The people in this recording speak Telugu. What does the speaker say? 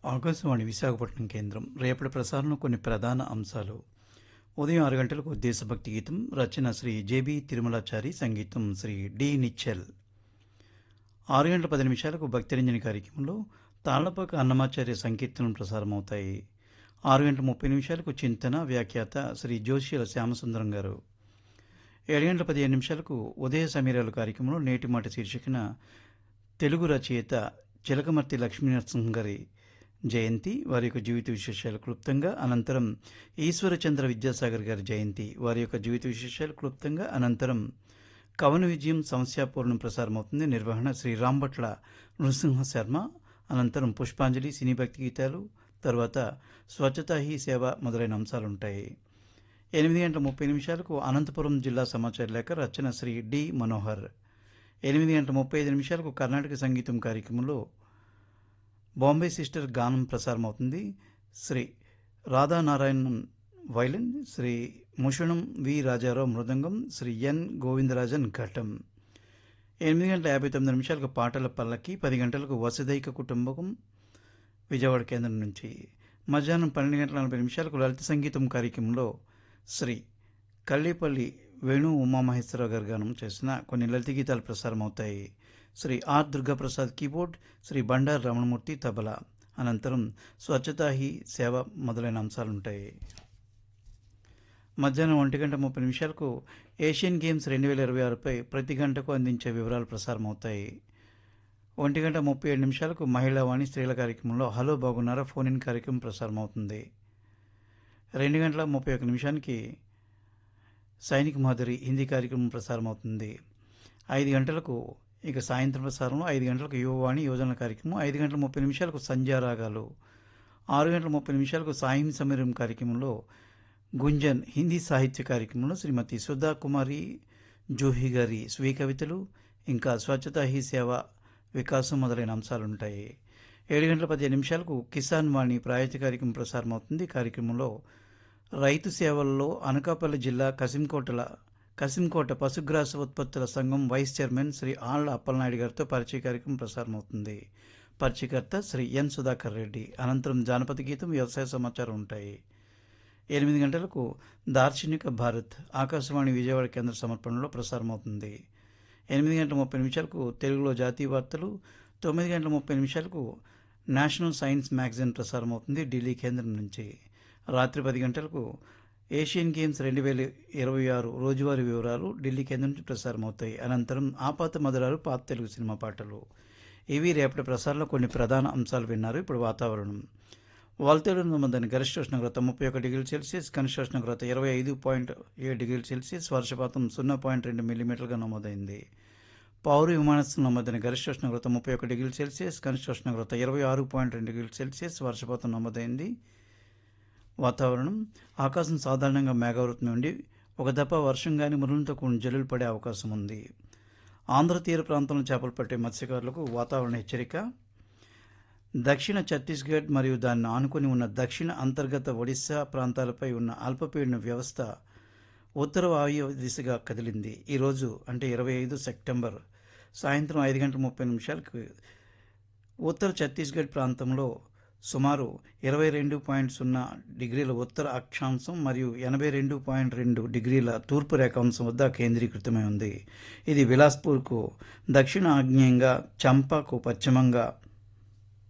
ఆకాశవాణి విశాఖపట్నం కేంద్రం రేపటి ప్రసారంలో కొన్ని ప్రధాన అంశాలు ఉదయం ఆరు గంటలకు దేశభక్తి గీతం రచన శ్రీ జేబి తిరుమలాచారి సంగీతం శ్రీ డి నిచ్చల్ ఆరు గంటల పది నిమిషాలకు భక్తిరంజని కార్యక్రమంలో తాళ్లపాక అన్నమాచార్య సంకీర్తనలు ప్రసారమవుతాయి ఆరు గంటల ముప్పై నిమిషాలకు చింతన వ్యాఖ్యాత శ్రీ జోషిల శ్యామసుందరం గారు ఏడు గంటల పదిహేను నిమిషాలకు ఉదయ సమీరాలు కార్యక్రమంలో నేటి మాట శీర్షికన తెలుగు రచయిత చిలకమర్తి లక్ష్మీనరసింహ గారి జయంతి వారి యొక్క జీవిత విశేషాలు క్లుప్తంగా అనంతరం ఈశ్వరచంద్ర విద్యాసాగర్ గారి జయంతి వారి యొక్క జీవిత విశేషాలు క్లుప్తంగా అనంతరం కవన విజయం సమస్యాపూర్ణం ప్రసారమవుతుంది నిర్వహణ శ్రీ రాంభట్ల నృసింహ శర్మ అనంతరం పుష్పాంజలి సినీ భక్తి గీతాలు తర్వాత స్వచ్ఛతా హీ సేవ మొదలైన అంశాలు ఉంటాయి ఎనిమిది గంటల ముప్పై నిమిషాలకు అనంతపురం జిల్లా సమాచార లేఖ రచన శ్రీ డి మనోహర్ ఎనిమిది గంటల ముప్పై ఐదు నిమిషాలకు కర్ణాటక సంగీతం కార్యక్రమంలో బాంబే సిస్టర్ గానం ప్రసారం అవుతుంది Shri Radhanarayanan violin Shri Mushnam V Rajarao mridangam Shri N Govindarajan ghatam ఎనిమిది గంటల యాభై తొమ్మిది నిమిషాలకు పాటల పల్లకి పది గంటలకు వసుదైక కుటుంబకం విజయవాడ కేంద్రం నుంచి మధ్యాహ్నం పన్నెండు గంటల నలభై నిమిషాలకు లలిత సంగీతం కార్యక్రమంలో శ్రీ కల్లేపల్లి వేణు ఉమామహేశ్వరరావు గారు గానం చేసిన కొన్ని లలిత గీతాలు ప్రసారం అవుతాయి శ్రీ ఆర్ దుర్గాప్రసాద్ కీబోర్డ్ శ్రీ బండారు రమణమూర్తి తబలా అనంతరం స్వచ్ఛతా హీ సేవ మొదలైన అంశాలుంటాయి మధ్యాహ్నం ఒంటి గంట ముప్పై నిమిషాలకు ఏషియన్ గేమ్స్ రెండు వేల ఇరవై ఆరుపై ప్రతి గంటకు అందించే వివరాలు ప్రసారం అవుతాయి ఒంటి గంట ముప్పై ఏడు నిమిషాలకు మహిళా వాణి స్త్రీల కార్యక్రమంలో హలో బాగున్నారా ఫోన్ ఇన్ కార్యక్రమం ప్రసారం అవుతుంది రెండు గంటల ముప్పై ఒక్క నిమిషానికి సైనిక్ మాధురి హిందీ కార్యక్రమం ప్రసారం అవుతుంది ఐదు గంటలకు ఇక సాయంత్రం ప్రసారంలో ఐదు గంటలకు యువవాణి యోజన కార్యక్రమం ఐదు గంటల ముప్పై నిమిషాలకు సంధ్యారాగాలు ఆరు గంటల ముప్పై నిమిషాలకు సాయం సమీరం కార్యక్రమంలో గుంజన్ హిందీ సాహిత్య కార్యక్రమంలో శ్రీమతి సుధా కుమారి జూహి గారి స్వీయ కవితలు ఇంకా స్వచ్ఛతా హీ సేవ వికాసం మొదలైన అంశాలు ఉంటాయి ఏడు గంటల పదిహేను నిమిషాలకు కిసాన్ వాణి ప్రాయోజిత కార్యక్రమం ప్రసారం అవుతుంది కార్యక్రమంలో రైతు సేవల్లో అనకాపల్లి జిల్లా కసింకోటల కసింకోట పశుగ్రాస ఉత్పత్తుల సంఘం వైస్ చైర్మన్ శ్రీ ఆళ్ల అప్పలనాయుడు గారితో పరిచయ కార్యక్రమం ప్రసారం అవుతుంది పరిచయకర్త శ్రీ ఎన్ సుధాకర్ రెడ్డి అనంతరం జానపద గీతం వ్యవసాయ సమాచారం ఉంటాయి ఎనిమిది గంటలకు దార్శనిక భారత్ ఆకాశవాణి విజయవాడ కేంద్ర సమర్పణలో ప్రసారం అవుతుంది ఎనిమిది గంటల ముప్పై నిమిషాలకు తెలుగులో జాతీయ వార్తలు తొమ్మిది గంటల ముప్పై నిమిషాలకు నేషనల్ సైన్స్ మ్యాగజైన్ ప్రసారం అవుతుంది ఢిల్లీ కేంద్రం నుంచి రాత్రి పది గంటలకు ఏషియన్ గేమ్స్ రెండు వేల ఇరవై ఆరు రోజువారీ వివరాలు ఢిల్లీ కేంద్రం నుంచి ప్రసారం అవుతాయి అనంతరం ఆపాత మధురాలు పాత తెలుగు సినిమా పాటలు ఇవి రేపటి ప్రసారంలో కొన్ని ప్రధాన అంశాలు విన్నారు ఇప్పుడు వాతావరణం వాల్తేరు నమోదైన గరిష్ట ఉష్ణోగ్రత ముప్పై ఒక డిగ్రీల సెల్సియస్ కనిష్ట ఉష్ణోగ్రత ఇరవై ఐదు పాయింట్ ఏడు డిగ్రీల సెల్సియస్ వర్షపాతం సున్నా పాయింట్ రెండు మిల్లీమీటర్లుగా నమోదైంది పౌరు విమానాశ్రయం నమోదైన గరిష్ట ఉష్ణోగ్రత ముప్పై ఒక డిగ్రీల సెల్సియస్ కనిష్ట ఉష్ణోగ్రత ఇరవై ఆరు పాయింట్ రెండు డిగ్రీల సెల్సియస్ వర్షపాతం నమోదైంది వాతావరణం ఆకాశం సాధారణంగా మేఘావృతం ఉండి ఒక దప్ప వర్షం కానీ మురులతో కూడిన జల్లులు పడే అవకాశం ఉంది ఆంధ్ర తీర ప్రాంతంలో చేపలు పట్టే మత్స్యకారులకు వాతావరణ హెచ్చరిక దక్షిణ ఛత్తీస్గఢ్ మరియు దాన్ని ఆనుకొని ఉన్న దక్షిణ అంతర్గత ఒడిశా ప్రాంతాలపై ఉన్న అల్పపీడన వ్యవస్థ ఉత్తర వాయు దిశగా కదిలింది ఈరోజు అంటే ఇరవై ఐదు సెప్టెంబర్ సాయంత్రం ఐదు గంటల ముప్పై నిమిషాలకు ఉత్తర ఛత్తీస్గఢ్ ప్రాంతంలో సుమారు ఇరవై రెండు పాయింట్ సున్నా డిగ్రీల ఉత్తర అక్షాంశం మరియు ఎనభై రెండు పాయింట్ రెండు డిగ్రీల తూర్పు రేఖాంశం వద్ద కేంద్రీకృతమై ఉంది ఇది విలాస్పూర్కు దక్షిణ ఆగ్నేయంగా చంపాకు పశ్చిమంగా